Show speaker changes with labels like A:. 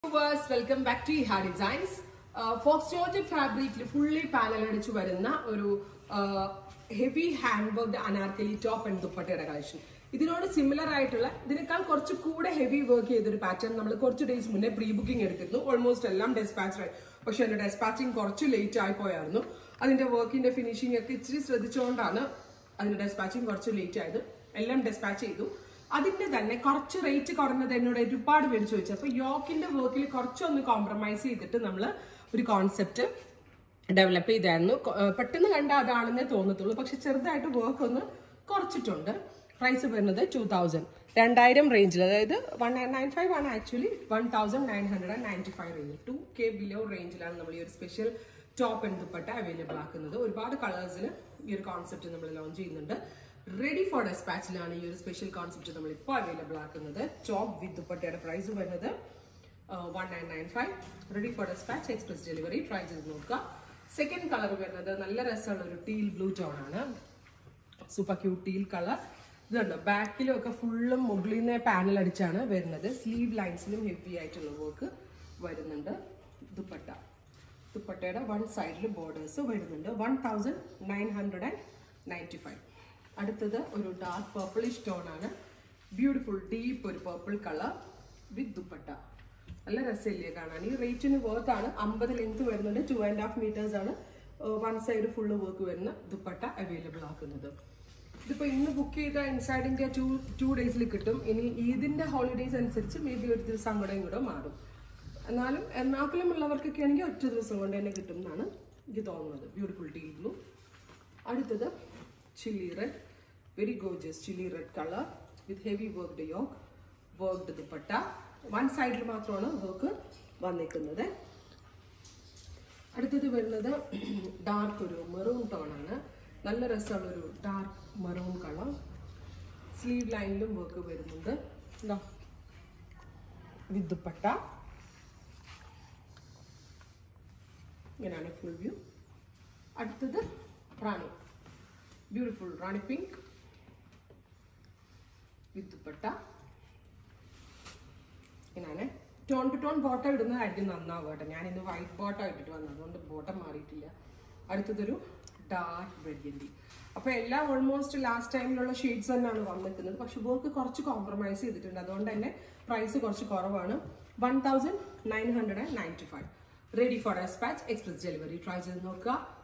A: viewers welcome back to ഹാ designs faux georgette ഫാബ്രിക്കിൽ fully panel അടിച്ച് വരുന്ന ഒരു heavy hand work anarkali top and ദുപ്പട്ടയുടെ കളക്ഷൻ ഇതിനോട് സിമിലർ ആയിട്ടുള്ള ഇതിനേക്കാൾ കുറച്ച് കൂടെ ഹെവി വർക്ക് ചെയ്തൊരു പാറ്റേൺ നമ്മൾ കുറച്ച് ഡേയ്സ് മുന്നേ പ്രീ ബുക്കിംഗ് എടുത്തിരുന്നു ഓൾമോസ്റ്റ് എല്ലാം ഡെസ്പാച്ച് ആയി പക്ഷെ എന്റെ ഡെസ്പാച്ചിങ് കുറച്ച് ലേറ്റ് ആയി പോയായിരുന്നു അതിന്റെ വർക്കിന്റെ ഫിനിഷിംഗ് ഒക്കെ ഇച്ചിരി ശ്രദ്ധിച്ചുകൊണ്ടാണ് അതിന്റെ ഡെസ്പാച്ചിങ് കുറച്ച് ലേറ്റ് ആയത് എല്ലാം ഡെസ്പാച്ച് ചെയ്തു അതിന്റെ തന്നെ കുറച്ച് റേറ്റ് കുറഞ്ഞത് എന്നോട് ഒരുപാട് പേര് ചോദിച്ചു അപ്പൊ യോക്കിന്റെ വർക്കിൽ കുറച്ചൊന്ന് കോംപ്രമൈസ് ചെയ്തിട്ട് നമ്മൾ ഒരു കോൺസെപ്റ്റ് ഡെവലപ്പ് ചെയ്തായിരുന്നു കൊ- ഏർ പെട്ടെന്ന് കണ്ട അതാണെന്നേ തോന്നത്തുള്ളൂ പക്ഷെ ചെറുതായിട്ട് വർക്ക് ഒന്ന് കുറച്ചിട്ടുണ്ട് പ്രൈസ് വരുന്നത് ടൂ തൗസൻഡ് രണ്ടായിരം റേഞ്ചിൽ അതായത് വൺ നയൻ ഫൈവ് ആണ് actually one thousand nine hundred and ninety five റേഞ്ചിൽ ടു കെ ബിലോ റേഞ്ചിലാണ് നമ്മൾ ഈ ഒരു special top and dupatta available ആക്കുന്നത് ഒരുപാട് കളേഴ്സിൽ ഈ ഒരു കോൺസെപ്റ്റ് നമ്മൾ ലോഞ്ച് ചെയ്യുന്നുണ്ട് റെഡി ഫോർ ഡെസ്പാച്ചിലാണ് ഈ ഒരു സ്പെഷ്യൽ കോൺസെപ്റ്റ് നമ്മൾ ഇപ്പോൾ അവൈലബിൾ ആക്കുന്നത് ടോപ്പ് വിത്ത് ദുപ്പട്ടയുടെ പ്രൈസ് വരുന്നത് one nine nine five ready for dispatch express delivery try ചെയ്ത് നോക്കുക സെക്കൻഡ് കളർ വരുന്നത് നല്ല രസമുള്ള ഒരു ടീൽ ബ്ലൂ ടോൺ ആണ് സൂപ്പർ ക്യൂട്ട് ടീൽ കളർ ഇതുണ്ട് ബാക്കിലും ഒക്കെ ഫുള്ളും മുകളിൽ നിന്ന് പാനൽ അടിച്ചാണ് വരുന്നത് സ്ലീവ് ലൈൻസിലും ഹെവി ആയിട്ടുള്ള വർക്ക് വരുന്നുണ്ട് ദുപ്പട്ട ദുപ്പട്ടയുടെ വൺ സൈഡിൽ ബോർഡേഴ്സ് വരുന്നുണ്ട് one thousand nine hundred and ninety five അടുത്തത് ഒരു ഡാർക്ക് പർപ്പിളിഷ് ടോൺ ആണ് ബ്യൂട്ടിഫുൾ ഡീപ്പ് ഒരു പർപ്പിൾ കളർ വിത്ത് ദുപ്പട്ട നല്ല രസമില്ലേ കാണാൻ ഈ റേറ്റിന് വർത്ത് ആണ് അമ്പത് ലെങ്ത് വരുന്നുണ്ട് ടു ആൻഡ് ഹാഫ് മീറ്റേഴ്സ് ആണ് വൺ സൈഡ് ഫുള്ള് വർക്ക് വരുന്ന ദുപ്പട്ട അവൈലബിൾ ആക്കുന്നത് ഇതിപ്പോ ഇന്ന് ബുക്ക് ചെയ്ത ഇൻസൈഡ് ഇന്ത്യ ടു ടു ഡേയ്സിൽ കിട്ടും ഇനി ഈദിന്റെ ഹോളിഡേയ്സ് അനുസരിച്ച് മേ ബി ഒരു ദിവസം അങ്ങോട്ടും ഇങ്ങോട്ടും മാറും എന്നാലും എറണാകുളം ഉള്ളവർക്കൊക്കെ ആണെങ്കിൽ ഒറ്റ ദിവസം കൊണ്ട് തന്നെ കിട്ടും എന്നാണ് എനിക്ക് തോന്നുന്നത് ബ്യൂട്ടിഫുൾ ടീ ബ്ലൂ അടുത്തത് chilli red very gorgeous chilli red colour with heavy worked yoke worked dupatta one സൈഡിൽ മാത്രമാണ് വർക്ക് വന്നിരിക്കുന്നത് അടുത്തത് വരുന്നത് ഡാർക്ക് ഒരു മെറൂൺ ടോൺ ആണ് നല്ല രസമുള്ള ഒരു ഡാർക്ക് മെറൂൺ കളർ സ്ലീവ് ലൈനിലും വർക്ക് വരുന്നുണ്ട് ഇതാ വിത്ത് ദുപ്പട്ട ഇങ്ങനെയാണ് ഫുൾ വ്യൂ അടുത്തത് rani beautiful rani pink with dupatta ഇങ്ങനെയാണ് ടോൺ ടു ടോൺ ബോട്ടം ഇടുന്നതായിരിക്കും നന്നാവും കേട്ടോ ഞാൻ ഇന്ന് വൈറ്റ് ബോട്ടം ഇട്ടിട്ട് വന്നത് അതുകൊണ്ട് ബോട്ടം മാറിയിട്ടില്ല അടുത്തതൊരു ഡാർക്ക് ബ്രഗ്യന്റി അപ്പൊ എല്ലാം ഓൾമോസ്റ്റ് ലാസ്റ്റ് ടൈമിലുള്ള ഷെയ്ഡ്സ് തന്നെയാണ് വന്നിരിക്കുന്നത് പക്ഷെ വർക്ക് കുറച്ച് കോംപ്രമൈസ് ചെയ്തിട്ടുണ്ട് അതുകൊണ്ട് തന്നെ പ്രൈസ് കുറച്ച് കുറവാണ് one thousand nine hundred and ninety five ready for dispatch express delivery try ചെയ്ത് നോക്കുക